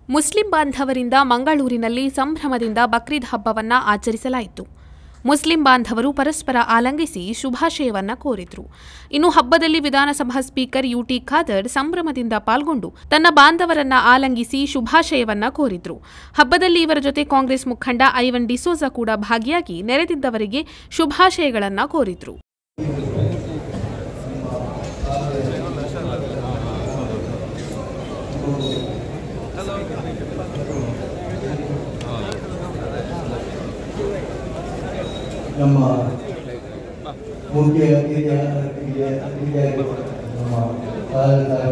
Muslim ಬಾಂಧವರಿಂದ ಮಂಗಳೂರಿನಲ್ಲಿ ಸಂಭ್ರಮದಿಂದ ಬಕ್ರೀದ್ ಹಬ್ಬವನ್ನ ಆಚರಿಸಲಾಯಿತು ಮುಸ್ಲಿಂ ಬಾಂಧವರು ಪರಸ್ಪರ ಆಲಂಗಿಸಿ ಶುಭಾಶಯವನ್ನ ಕೋರಿದ್ರು ಇನ್ನು ಹಬ್ಬದಲ್ಲಿ ವಿಧಾನಸಭಾ ಸ್ಪೀಕರ್ ಯುಟಿ ಖಾದರ್ ಸಂಭ್ರಮದಿಂದ ಪಾಲ್ಗೊಂಡು ತನ್ನ ಬಾಂಧವರನ್ನ ಆಲಂಗಿಸಿ ಶುಭಾಶಯವನ್ನ ಕೋರಿದ್ರು ಹಬ್ಬದಲ್ಲಿ ಇವರ ಜೊತೆ ಕಾಂಗ್ರೆಸ್ ಮುಖಂಡ ಐವನ್ ಡಿಸೋಜಾ ಕೂಡ ಭಾಗಿಯಾಗಿ ನೆರೆದಿದ್ದವರಿಗೆ ಶುಭಾಶಯಗಳನ್ನ ಕೋರಿದ್ರು ನಮ್ಮ ಮುಖ್ಯ ಅತಿಥಿ ಅತಿಥಿಯಾಗಿ ನಮ್ಮ ಕಾಲದ